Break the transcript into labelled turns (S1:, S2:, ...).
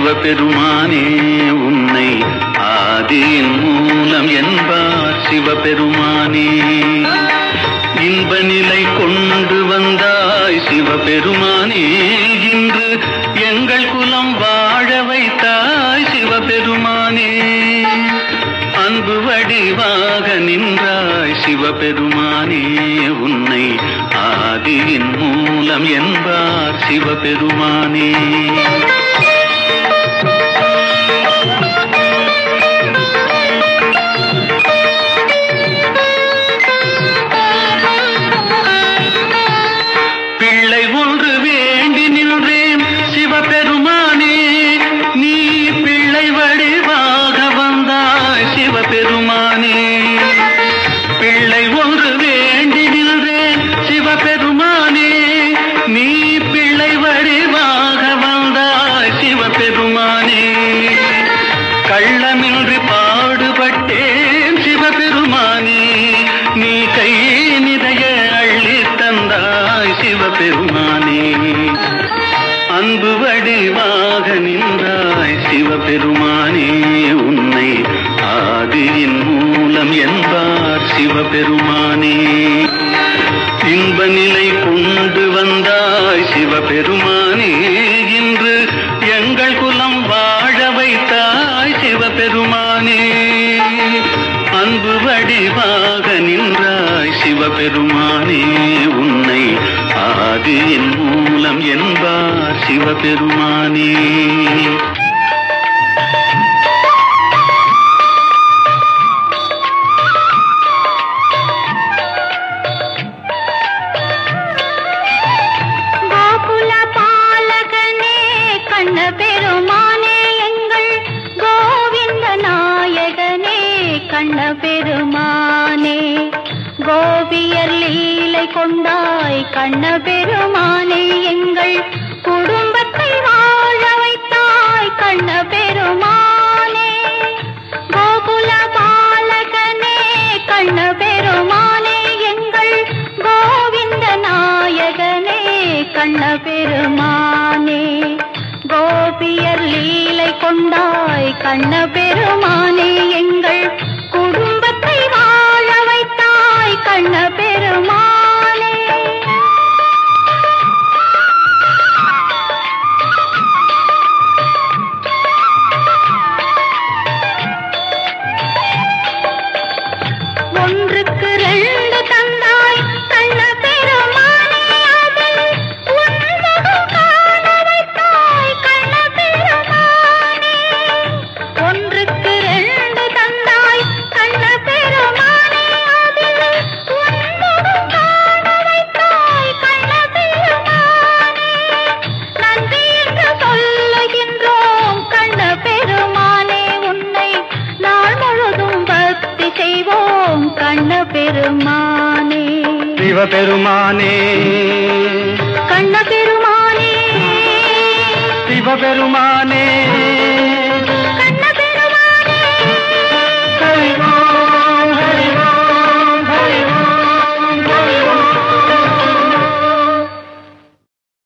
S1: சிவபெருமானே உன்னை ஆதியின் மூலம் என்பார் சிவபெருமானே இன்ப நிலை கொண்டு வந்தாய் சிவபெருமானே இன்று எங்கள் குலம் வாழ வைத்தாய் சிவபெருமானே அன்பு வடிவாக நின்றாய் சிவபெருமானே உன்னை ஆதியின் மூலம் என்பார் சிவபெருமானே பிள்ளை ஒன்று வேண்டி நின்றேன் சிவபெருமானே நீ பிள்ளை வடிவாக வந்தாய் சிவபெருமானே பிள்ளை ஒன்று வேண்டி நின்றேன் சிவபெருமானே நீ பிள்ளை வடிவாக வந்தாய் சிவபெருமானே கள்ளமின்றி பாடுபட்டேன் சிவபெருமானே நீ கை நிறைய அள்ளி தந்தாய் சிவபெருமானே அன்பு வடிவாக நின்றாய் சிவபெருமானே உன்னை ஆதியின் மூலம் என்பார் சிவபெருமானே இன்ப நிலை கொண்டு வந்தாய் சிவபெருமானே இன்று எங்கள் குலம் வாழ வைத்தாய் சிவபெருமானே அன்பு வடிவாக நின்றாய் சிவபெருமானே உன்னை ஆதியின் மூலம் என்பார் சிவபெருமானே
S2: கோகுல பாலகனே கண்ண பெருமானே எங்கள் கோவிந்த நாயகனே கண்ண பெருமானே கோபியர் லீலை கொண்டாய் கண்ண பெருமானே எங்கள் குடும்பத்தை வாழ வைத்தாய் கண்ண பெருமானே கோகுல பாலகனே கண்ண பெருமானே எங்கள் கோவிந்த நாயகனே கண்ண பெருமானே கோபியர் லீலை கொண்டாய் கண்ண பெருமானே எங்கள் குடும்பத்தை வாழ வைத்தாய் கண்ண பெருமானே ஒன்றுக்கு ரெண்டு தந்தாய் கண்ண பெருமானே அதில் உன்முகம் காண வைத்தாய் கண்ண பெருமானே ஒன்றுக்கு ரெண்டு தந்தாய் கண்ண பெருமானே அதில் உன்முகம் காண வைத்தாய் கண்ண பெருமானே நன்றி என்று சொல்லுகின்றோம் கண்ண பெருமானே உன்னை நாள் முழுதும் பக்தி செய்வோம் கண்ண பெருமானே
S1: சிவபெருமானே
S2: கண்ண பெருமானே
S1: சிவபெருமானே